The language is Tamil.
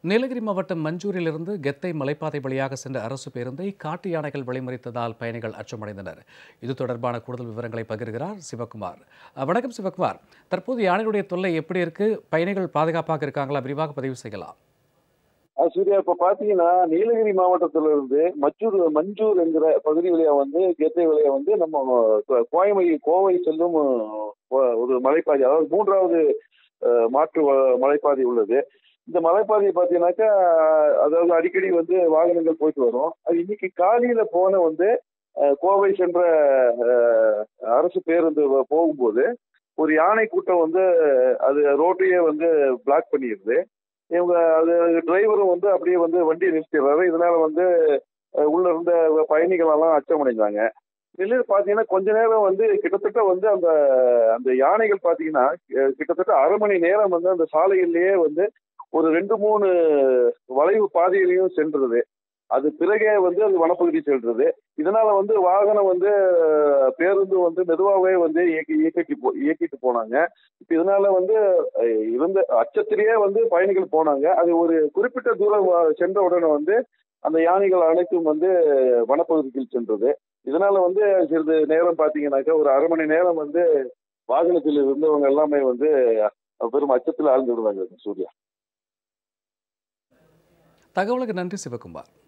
நீலகிரி மாவட்டம் மஞ்சூரிலிருந்து கெத்தை மலைப்பாதை வழியாக சென்ற அரசு பேருந்தை காட்டு யானைகள் வழிமறித்ததால் பயணிகள் அச்சமடைந்தனர் இது தொடர்பான கூடுதல் விவரங்களை பகிர்கிறார் சிவகுமார் அஹ், வணக்கம் சிவகுமார் தற்போது யானைகளுடைய தொல்லை எப்படி இருக்கு பயணிகள் பாதுகாப்பாக இருக்காங்களா விரிவாக பதிவு செய்யலாம் அது சூர்யா இப்ப பாத்தீங்கன்னா நீலகிரி மாவட்டத்துல இருந்து மச்சூர் மஞ்சூர் என்கிற பகுதி வழியா வந்து கெத்தை வழியா வந்து நம்ம கோ- கோயமை கோவை செல்லும் அஹ், ஒரு மலைப்பாதை அதாவது மூன்றாவது அஹ், மாற்று வ- மலைப்பாதை உள்ளது இந்த மலைப்பாதையை பார்த்தீங்கன்னாக்கா அதாவது அடிக்கடி வந்து வாகனங்கள் போயிட்டு வரும் அது இன்னைக்கு காலையில போன வந்து அஹ், கோவை சென்ற அஹ், அரசு பேருந்து வ- போகும்போது ஒரு யானை கூட்டம் வந்து அது ரோட்டையே வந்து பிளாக் பண்ணிடுது இவங்க அது டிரைவரும் வந்து அப்படியே வந்து வண்டியை நிறுத்திடுறாரு இதனால வந்து அஹ், உள்ள இருந்த பயணிகள் எல்லாம் அச்சமடைந்தாங்க இதில் பார்த்தீங்கன்னா கொஞ்ச நேரம் வந்து கிட்டத்தட்ட வந்து அந்த அந்த யானைகள் பார்த்தீங்கன்னா அஹ், கிட்டத்தட்ட அரை மணி நேரம் வந்து அந்த சாலையிலேயே வந்து ஒரு ரெண்டு மூணு வளைவு பாதையிலையும் சென்றது அது பிறகே வந்து அது வனப்பகுதி செல்றது இதனால வந்து வாகனம் வந்து அஹ், பேருந்து வந்து மெதுவாகவே வந்து இயக்கி இயக்கிட்டு போ இயக்கிட்டு போனாங்க இப்ப இதனால வந்து அஹ், இருந்த அச்சத்திலேயே வந்து பயணிகள் போனாங்க அது ஒரு குறிப்பிட்ட தூரம் வ- சென்ற உடனே வந்து அந்த யானைகள் அனைத்தும் வந்து வனப்பகுதிக்கு சென்றது இதனால வந்து சிறிது நேரம் பார்த்தீங்கன்னாக்கா ஒரு அரை மணி நேரம் வந்து வாகனத்தில் இருந்தவங்க எல்லாமே வந்து பெரும் அச்சத்தில் ஆழ்ந்து விடுவாங்க சூர்யா தகவலுக்கு நன்றி சிவகுமார்